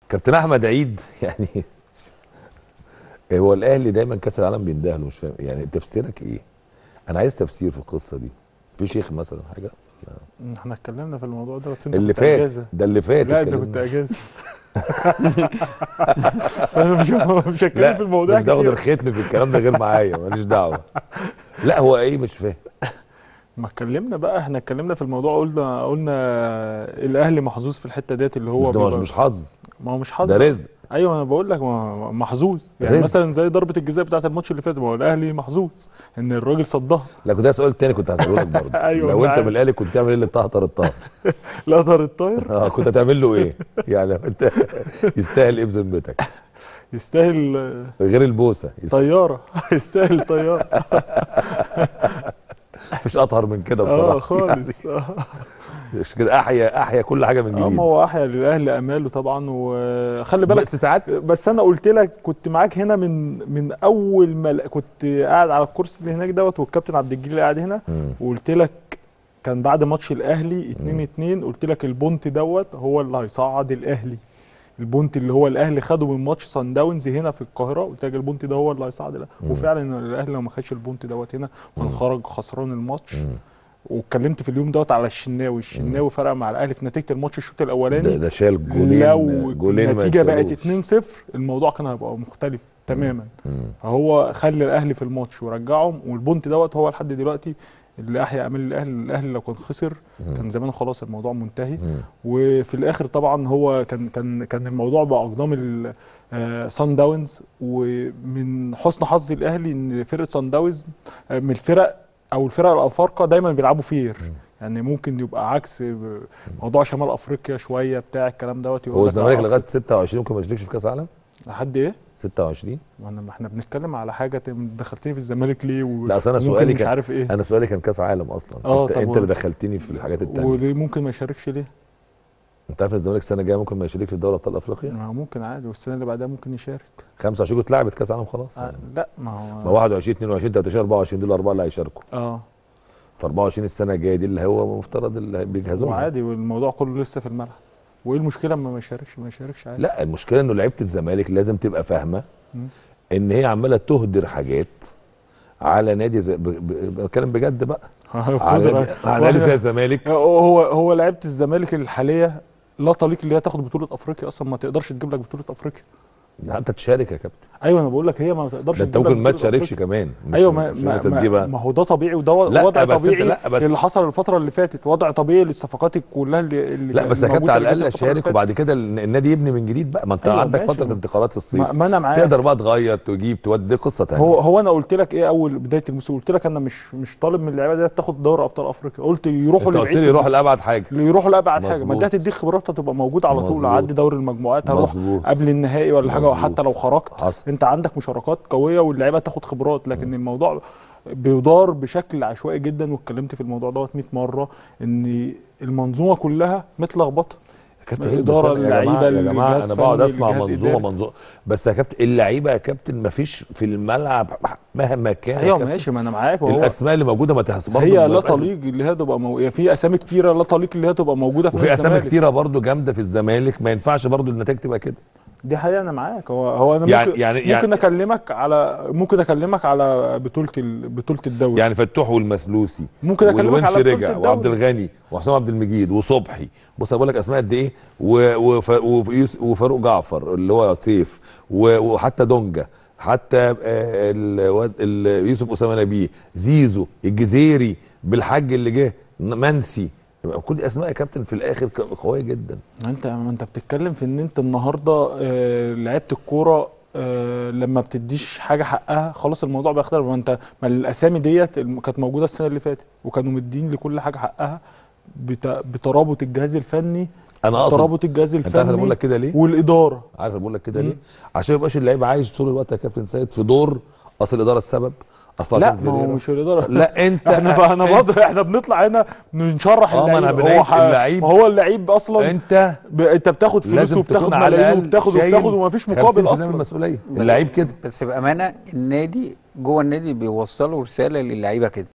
كابتن احمد عيد يعني هو الاهلي دايما كاس العالم بيندهله مش فاهم يعني تفسيرك ايه انا عايز تفسير في القصه دي في شيخ مثلا حاجه احنا اتكلمنا في الموضوع ده بس انت اللي كنت فات اجازه ده اللي فات لا انت الكلام كنت ده. اجازه فانا مش مش هتكلم لا في الموضوع مش تاخد كتير. الختم في الكلام ده غير معايا ماليش دعوه لا هو ايه مش فاهم ما اتكلمنا بقى احنا اتكلمنا في الموضوع قلنا قلنا الاهلي محظوظ في الحته ديت اللي هو مش ده مش بيبقى- مش حظ ما هو مش حظ ده رزق ايوه انا بقول لك ما- محظوظ يعني رزق. مثلا زي ضربه الجزاء بتاعت الماتش اللي فات ما هو الاهلي محظوظ ان الراجل صدها لا كنت ده سؤال تاني كنت هسأله لك برضه أيوة، لو أنا انت عارف. من الاهلي كنت تعمل ايه اللي طهطر الطهر لا دار الطاير اه كنت هتعمل له ايه يعني انت يستاهل ايه بذمتك يستاهل آه، غير البوسه يستاهل طياره يستاهل طياره مفيش اطهر من كده اه بصراحه خالص اه مش كده احيا احيا كل حاجه من آه، جديد ما هو احيا للاهلي اماله طبعا وخلي بالك بس ساعات بس انا قلت لك كنت معاك هنا من من اول ما ل- كنت قاعد على الكرسي اللي هناك دوت والكابتن عبد الجليل اللي قاعد هنا مم. وقلت لك كان بعد ماتش الاهلي 2 2 قلت لك البونت دوت هو اللي هيصعد الاهلي البونت اللي هو الاهلي خده من ماتش سان داونز هنا في القاهره قلت لك البونت ده هو اللي هيصعد الاهلي مم. وفعلا الاهلي لو ما خدش البونت دوت هنا كان مم. خرج خسران الماتش مم. واتكلمت في اليوم دوت على الشناوي الشناوي فرق مع الاهلي في نتيجه الماتش الشوط ده, الاولاني ده شال جولين لو جولين ما النتيجه بقت يتشالوش. 2-0 الموضوع كان هيبقى مختلف تماما مم. فهو خلى الاهلي في الماتش ورجعهم والبونت دوت هو لحد دلوقتي اللي احيا امال الاهلي الاهلي لو كان خسر كان زمان خلاص الموضوع منتهي مم. وفي الاخر طبعا هو كان كان كان الموضوع باقدام ال- آه، سان داونز ومن حسن حظ الاهلي ان فرقه سان داونز آه، من الفرق او الفرق الافارقه دايما بيلعبوا فير يعني ممكن يبقى عكس ب- موضوع شمال افريقيا شويه بتاع الكلام دوت يقول هو لك الزمالك آه، لغايه 26 ممكن ما يشاركش في كاس العالم لحد ايه؟ 26 ما انا ما احنا بنتكلم على حاجه ت- دخلتني في الزمالك ليه و... لا اصل انا وممكن سؤالي مش كان عارف ايه انا سؤالي كان كاس عالم اصلا آه، انت, طب انت و- اللي دخلتني في الحاجات التانية وليه ممكن ما يشاركش ليه؟ انت عارف إن الزمالك السنه الجايه ممكن ما يشاركش في دوري ابطال افريقيا ما هو ممكن عادي والسنه اللي بعدها ممكن يشارك 25 كنت لعبت كاس عالم خلاص آه يعني. لا ما هو ما 21 22 23 24 دول الاربعه اللي هيشاركوا اه ف 24 السنه الجايه دي اللي هو مفترض اللي بيجهزوا لها. وعادي والموضوع كله لسه في الملعب وايه المشكله اما ما يشاركش ما يشاركش عادي لا المشكله انه لعيبه الزمالك لازم تبقى فاهمه مم. ان هي عماله تهدر حاجات على نادي زي ب- ب- بتكلم بجد بقى على نادي, على نادي زي الزمالك هو هو لعيبه الزمالك الحاليه لا طليق اللي هي تاخد بطوله افريقيا اصلا ما تقدرش تجيب لك بطوله افريقيا انت تشارك يا كابتن ايوه انا بقول لك هي ما تقدرش ده انت تجيب لك ممكن ما بطولة تشاركش أفريقيا. كمان مش ايوه ما مش ما, انت ما, تجيبها ما هو ده طبيعي وده لا، وضع بس أنت- طبيعي لا، بس- اللي حصل الفتره اللي فاتت وضع طبيعي للصفقات كلها اللي, اللي لا كانت بس يا كابتن موجودة على اللي الاقل كانت الفترة اللي شارك وبعد فاتت. كده ال- النادي يبني من جديد بقى ما انت أيوة، عندك ماشي. فتره انتقالات في الصيف ما, ما انا معاك تقدر بقى تغير تجيب تودي قصه ثانيه هو هو انا قلت لك ايه اول بدايه الموسم قلت لك انا مش مش طالب من اللعيبه دي تاخد دوري ابطال افريقيا قلت يروحوا انت قلت لبعيد لي في روح لابعد حاجه اللي يروحوا لابعد حاجه ما مظبوط. دي هتديك خبرات هتبقى موجوده على طول مظبوط. عدي دوري المجموعات هروح مظبوط. قبل النهائي ولا حاجه مظبوط. حتى لو خرجت حصل. انت عندك مشاركات قويه واللعيبه تاخد خبرات لكن الموضوع بيدار بشكل عشوائي جدا واتكلمت في الموضوع دوت 100 مره ان المنظومه كلها متلخبطه يا كابتن الإدارة، بس أنا- يا جماعه اللعيبة، يا جماعه الجهاز انا بقعد فني، اسمع الجهاز منظومه إداري. منظومه بس يا كابتن اللعيبه يا كابتن ما فيش في الملعب مهما كان يا ايوه كابتن، ماشي ما انا معاك وهو الاسماء اللي موجوده ما تحس برضه هي ما لا يبقاش- طليق اللي هي تبقى مو... يعني في اسامي كتيره لا طليق اللي هي تبقى موجوده في وفي نادي اسامي الزمالك. كتيره برضه جامده في الزمالك ما ينفعش برضه النتائج تبقى كده دي حقيقة أنا معاك هو هو أنا يعني- ممكن يعني- ممكن يعني- أكلمك على ممكن أكلمك على بطولة ال... بطولة الدوري يعني فتوح والمسلوسي ممكن أكلمك والونش على بطولة رجع الدوري. وعبد الغني وحسام عبد المجيد وصبحي بص أنا بقول لك اسماء قد ايه و- وف- وفيوس- وفاروق جعفر اللي هو سيف و- وحتى دونجا حتى آه، الواد ال- يوسف اسامه نبيه زيزو الجزيري بالحج اللي جه منسي كل دي اسماء يا كابتن في الاخر ك- قويه جدا أنت ما أنت بتتكلم في إن أنت النهاردة آه، لعيبة الكورة آه، لما بتديش حاجة حقها خلاص الموضوع بيختلف ما أنت ما الأسامي ديت الم- كانت موجودة السنة اللي فاتت وكانوا مدين لكل حاجة حقها بت... بترابط الجهاز الفني انا اقصد ترابط الجهاز انت عارف انا بقول الفني لك كده ليه؟ والإدارة عارف انا بقول لك كده مم. ليه؟ عشان ما يبقاش اللعيب عايش طول الوقت يا كابتن سيد في دور اصل الاداره السبب اصل لا عشان ما هو فيريرا. مش الإدارة لا انت احنا بقى انا انت- برضه احنا بنطلع هنا بنشرح اه، ما انا اللعيب بنعيد هو ح- اللعيب. ما هو اللعيب اصلا انت ب... انت بتاخد فلوس لازم وبتاخد تكون على ملايين الأقل وبتاخد شايل وبتاخد ومفيش 50% مقابل من اصلا المسؤوليه اللعيب كده بس بامانه النادي جوه النادي بيوصلوا رساله للعيبه كده